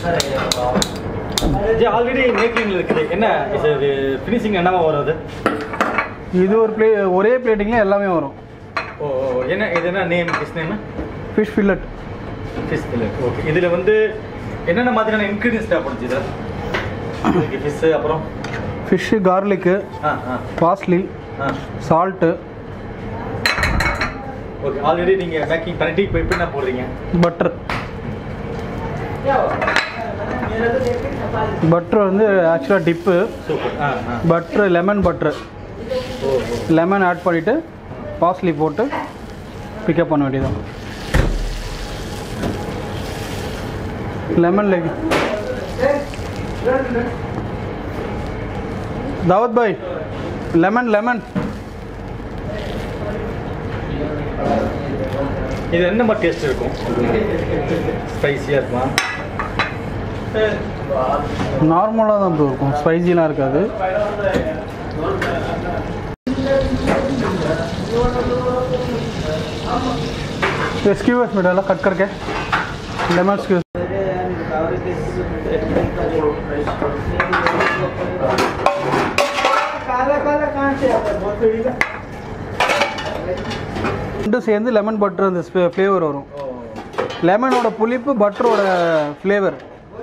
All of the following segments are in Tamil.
இது ஆல்ரெடி மேக்கிங்ல இருக்குது என்ன இது ஃபினிஷிங் என்னவா வருது இது ஒரு பிளே ஒரே பிளேட்டிங்கில் எல்லாமே வரும் ஓ ஓ, என்ன இது என்ன name fish name fish fillet fish fillet okay இதில் வந்து என்னென்ன மாதிரியான இன்க்ரீடியன்ஸ் தேவைப்படுச்சு இதில் ஃபிஷ்ஷு அப்புறம் ஃபிஷ்ஷு கார்லிக்கு ஆ ஆ பாஸ்லி ஆ சால்ட்டு ஓகே ஆல்ரெடி நீங்கள் பேக்கிங் பண்ணிட்டு இப்போ இப்போ என்ன போடுறீங்க பட்டர் பட்டர் வந்து ஆக்சுவலாக டிப்பு சூப்பர் ஆ ஆ பட்டர் லெமன் பட்டர் ஓ ஓ லெமன் ஆட் பண்ணிவிட்டு பாஸ்லி போட்டு பிக்கப் பண்ண வேண்டியதான் லெமன் லெக் தாவத் பாய் லெமன் லெமன் இது என்ன மாதிரி டேஸ்ட் இருக்கும் ஸ்பைசியாக இருக்குமா நார்மலாக தான் ப்ரோ இருக்கும் ஸ்பைசிலாம் இருக்காது स्क्यूस में डाला कट करके लेमन स्क्यूस काला काला कहाँ से आता है बहुत बड़ी का ரெண்டும் சேர்ந்து லெமன் பட்டர் அந்த ஃப்ளேவர் வரும் லெமனோட புளிப்பு பட்டரோட ஃப்ளேவர்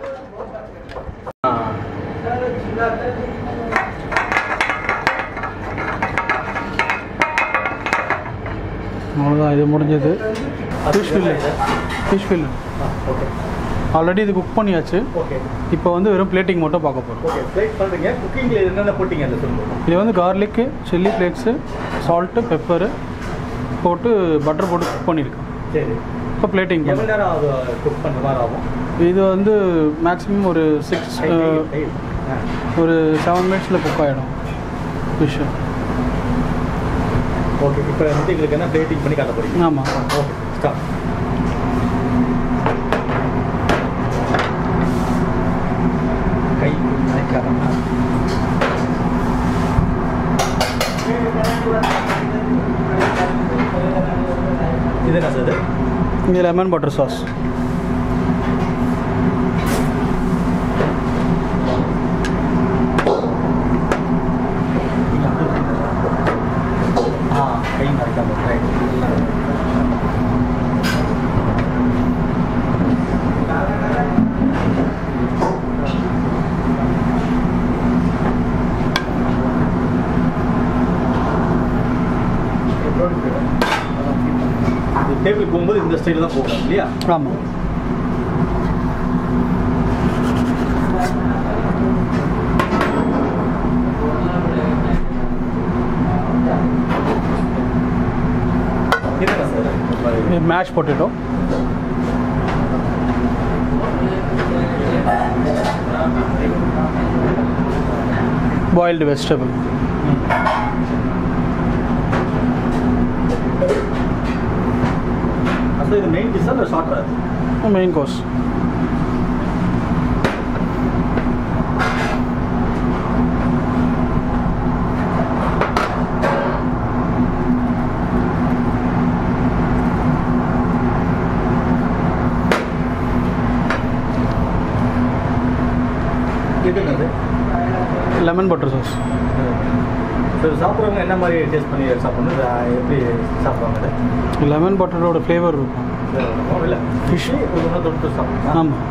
அவ்வளோதான் இது முடிஞ்சது fish fillet fish fillet okay already இது குக் பண்ணியாச்சு ஓகே இப்போ வந்து வெறும் பிளேட்டிங் மட்டும் பார்க்க போகிறோம் ஓகே ஃப்ளைட் பண்ணுறீங்க குக்கிங்கில் என்னென்ன போட்டிங்க அந்த சொல்லுங்க இது வந்து garlic chilli flakes salt pepper போட்டு பட்டர் போட்டு குக் பண்ணியிருக்கேன் சரி இப்போ பிளேட்டிங் எவ்வளோ நேரம் அது குக் பண்ணுற மாதிரி ஆகும் இது வந்து மேக்ஸிமம் ஒரு சிக்ஸ் ஒரு செவன் மினிட்ஸில் குக் ஆகிடும் ஃபிஷ்ஷு ஓகே இப்போ வந்து எங்களுக்கு என்ன பிளேட்டிங் பண்ணி காட்ட போறீங்க ஆமாம் ஓகே ஸ்டாப் கை நினைக்காதம்மா இது என்ன சார் இது? இது லெமன் பட்டர் சாஸ் ஆ கை மறைக்காம ரைட் டேபிள் போகும்போது இந்த ஸ்டைலில் தான் போகணும் இல்லையா ஆமாம் இது என்ன சார் இது மேஷ் பொட்டேட்டோ பாயில்டு வெஜிடபிள் அசல் இது மெயின் டிஷ்ஷா இல்லை ஷார்ட்டா மெயின் கோர்ஸ் இது என்னது லெமன் பட்டர் சாஸ் சார் சாப்பிட்றவங்க என்ன மாதிரி டேஸ்ட் பண்ணி சாப்பிடணும் இது எப்படி சாப்பிடுவாங்க இது லெமன் பட்டரோட ஃப்ளேவர் இருக்கும் இல்லை ஃபிஷ்ஷு ஒரு ஒன்று தொட்டு சாப்பிடணும் ஆமாம்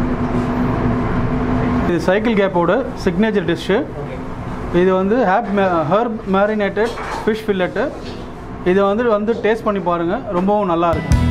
இது சைக்கிள் கேப்போட சிக்னேச்சர் டிஷ்ஷு ஓகே இது வந்து herb herb marinated fish fillet இதை வந்து வந்து டேஸ்ட் பண்ணி பாருங்கள் ரொம்பவும் நல்லா இருக்கும்